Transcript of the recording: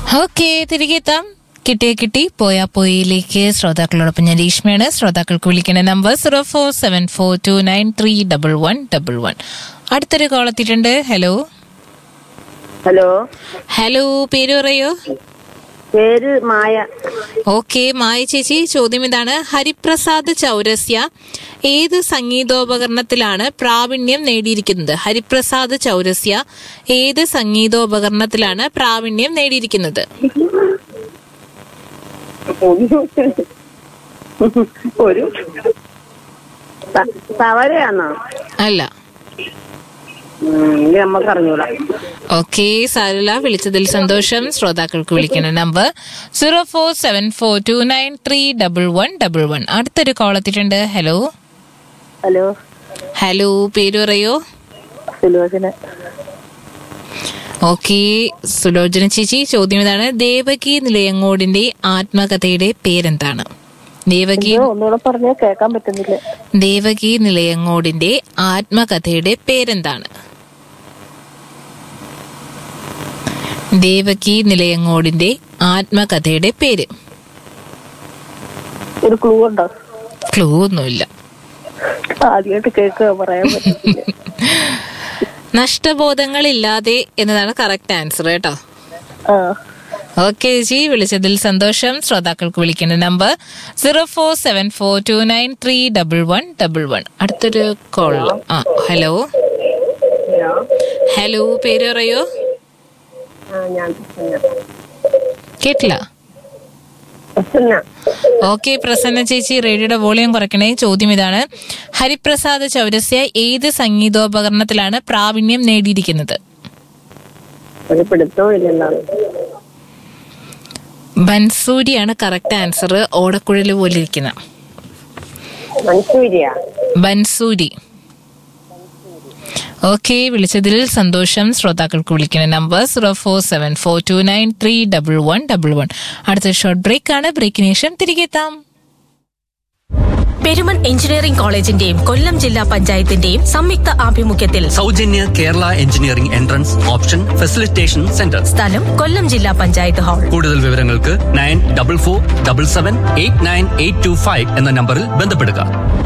Okay തിരികെ എത്താം കിട്ടിയ കിട്ടി പോയാ പോയിലേക്ക് ശ്രോതാക്കളോടൊപ്പം ഞാൻ രേഷ്മയാണ് ശ്രോതാക്കൾക്ക് വിളിക്കേണ്ട number zero four seven four two nine three double one double one അടുത്തൊരു കോൾ എത്തിയിട്ടുണ്ട് ഹലോ ഹലോ ഹലോ പേര് പറയോ പേര് മായ ഓക്കെ മായ ചേച്ചി ചോദ്യം ഇതാണ് ഹരിപ്രസാദ് ചൗരസ്യ ഏത് സംഗീതോപകരണത്തിലാണ് പ്രാവീണ്യം നേടിയിരിക്കുന്നത് ഹരിപ്രസാദ് ചൗരസ്യ ഏത് സംഗീതോപകരണത്തിലാണ് പ്രാവീണ്യം നേടിയിരിക്കുന്നത് ഒരു സ- സവരയാണോ അല്ല ഉം, ഇത് നമുക്ക് അറിഞ്ഞൂടാ ഓക്കെ സാരല്ല വിളിച്ചതിൽ സന്തോഷം ശ്രോതാക്കൾക്ക് വിളിക്കുന്ന number zero four seven four two nine three double one double one അടുത്തൊരു കോൾ എത്തിയിട്ടുണ്ട് ഹലോ ഹലോ ഹലോ പേര് പറയോ സുലോചന ഓക്കെ സുലോചന ചേച്ചി ചോദ്യം ഇതാണ് ദേവകി നിലയങ്ങോടിന്റെ ആത്മകഥയുടെ പേരെന്താണ് ദേവകി ഇത് ഒന്നുകൂടെ പറഞ്ഞാൽ കേൾക്കാൻ പറ്റുന്നില്ല ദേവകി നിലയങ്ങോടിന്റെ ആത്മകഥയുടെ പേരെന്താണ് ദേവകി നിലയങ്ങോടിന്റെ ആത്മകഥയുടെ പേര് ഒരു ക്ലൂ ഉണ്ടോ ക്ലൂ ഒന്നുമില്ല ആദ്യമായിട്ട് കേൾക്കുക പറയാൻ പറ്റുന്നില്ല നഷ്ടബോധങ്ങളില്ലാതെ എന്നതാണ് കറക്റ്റ് ആൻസർ കേട്ടോ ആ ഓക്കെ ചേച്ചി വിളിച്ചതിൽ സന്തോഷം ശ്രോതാക്കൾക്ക് വിളിക്കേണ്ട number zero four seven four two nine three double one double one അടുത്തൊരു കോൾ ആ ഹലോ ഹലോ പേര് പറയോ ആ, ഞാൻ പ്രസന്ന. കേട്ടില്ല പ്രസന്ന ഓക്കെ പ്രസന്ന ചേച്ചി റേഡിയോയുടെ വോളിയം കുറയ്ക്കണേ ചോദ്യം ഇതാണ് ഹരിപ്രസാദ് ചൗരസ്യ ഏത് സംഗീതോപകരണത്തിലാണ് പ്രാവീണ്യം നേടിയിരിക്കുന്നത് ഒരു പിടുത്തവും ഇല്ലെന്നാണ് ബൻസൂരിയാണ് കറക്റ്റ് ആൻസർ ഓടക്കുഴൽ പോലെ ഇരിക്കുന്ന മൻസൂരിയ ബൻസൂരി ഓക്കെ വിളിച്ചതിൽ സന്തോഷം ശ്രോതാക്കൾക്ക് വിളിക്കുന്ന number zero four seven four two nine three double one double one അടുത്ത ഷോർട്ട് ബ്രേക്ക് ആണ് ബ്രേക്കിന് ശേഷം തിരികെ എത്താം പെരുമൺ എഞ്ചിനീയറിംഗ് കോളേജിന്റെയും കൊല്ലം ജില്ലാ പഞ്ചായത്തിന്റെയും സംയുക്ത ആഭിമുഖ്യത്തിൽ സൗജന്യ Kerala engineering entrance option facilitation centre സ്ഥലം കൊല്ലം ജില്ലാ പഞ്ചായത്ത് ഹാൾ കൂടുതൽ വിവരങ്ങൾക്ക് nine double four double seven eight nine eight two five എന്ന നമ്പറിൽ ബന്ധപ്പെടുക